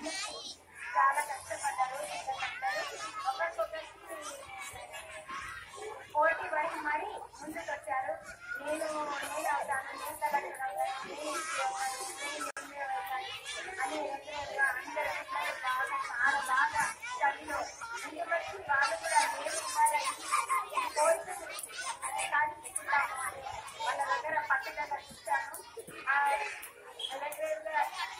చాలా కష్టపడ్డారు పిల్లలందరూ ఒకరికొకరికి పోటీ పడి మరి ముందుకు వచ్చారు నేను నేను అవుతాను నేను కలెక్టర్ అవుతాను నేను ఎంపీ అవుతాను నేను ఎంఏ అవుతాను అని ఎదురుగా అందరూ అందరూ బాగా చాలా బాగా చదిలో ఎందుకంటే వాళ్ళు కూడా నేను ఇవ్వాలని కోరుతుంది సాధించుకుంటాము అని వాళ్ళ దగ్గర పట్టుదల ఇచ్చాను ఆ రెగ్యులర్గా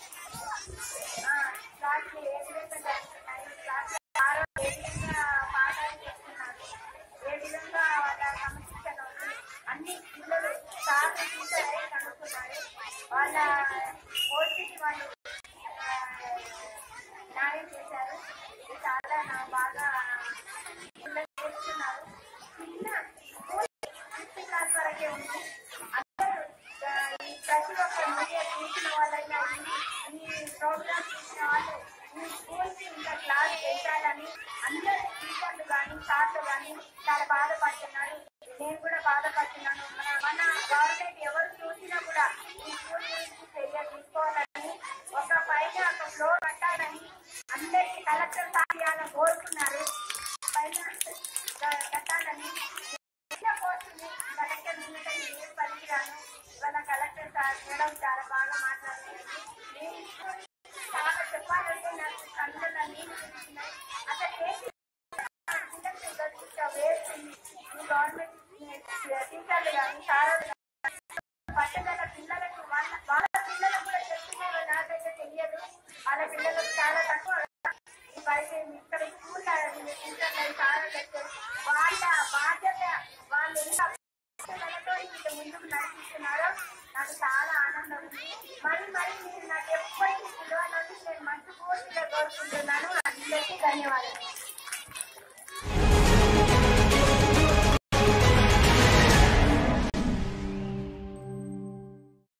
క్లాస్లు ఏ విధంగా జరుగుతున్నాయి క్లాస్ ఆరో ఏ విధంగా పాఠాలు చేస్తున్నారు ఏ విధంగా వాళ్ళ క్రమశిక్షణ ఉంది అన్ని పిల్లలు సార్ టీచర్ అయి కనుక్కున్నారు వాళ్ళ పోటీకి వాళ్ళు ఆ, న్యాయం చేశారు ఇది చాలా నా బాగా పిల్లలు చేస్తున్నారు చిన్న స్కూల్ ఫిఫ్త్ క్లాస్ వరకే ఉంది అందరూ ఆ, ఈ ప్రతి ఒక్క మీడియా చూసిన వాళ్ళైనా ఈ ఈ ప్రోగ్రామ్ చూసిన వాళ్ళు ఈ స్కూల్కి ఇంకా క్లాస్ పెట్టాలని అందరూ టీచర్లు కానీ సార్లు కానీ చాలా బాధపడుతున్నారు నేను కూడా బాధపడుతున్నాను మన మన గవర్నమెంట్ ఎవరు చూసినా కూడా ఈ స్కూల్ గురించి చర్య తీసుకోవాలని ఒక పైన ఒక ఫ్లోర్ కట్టాలని అందరికీ కలెక్టర్ సాయాలని కోరుతున్నారు పైన క- కట్టాలని చిన్న పోస్టుని కలెక్టర్ నిన్నటి నేను పనికిరాను ఇవాళ కలెక్టర్ సార్ మేడం చాలా బాగా మాట్లాడారు నేను ఇప్పుడు చాలా చెప్పాలంటే నాకు కళ్ళలో నీళ్ళు తిరుగుతున్నాయి అసలు ఏంటి పిల్లలకి దొరికితే వేస్తుంది ఈ గవర్నమెంట్ టీచర్లు కానీ సారాలు కానీ పట్టణాల పిల్లలకు వాళ్ళ వాళ్ళ పిల్లలకు కూడా చెప్తున్నారో నాకైతే తెలియదు వాళ్ళ పిల్లలకు చాలా తక్కువ ఈ బయట ఇక్కడ స్కూల్ టీచర్లు సారాలు వచ్చారు వాళ్ళ బాధ్యత వాళ్ళు ఎంత పట్టుదలతో ఇంత ముందుకు నడిపిస్తున్నారో నాకు చాలా ఆనందం ఉంది మరి మరి మీరు నాకు ఎప్పటికీ పిలవాలని నేను మనస్ఫూర్తిగా కోరుకుంటున్నాను అందరికీ ధన్యవాదాలు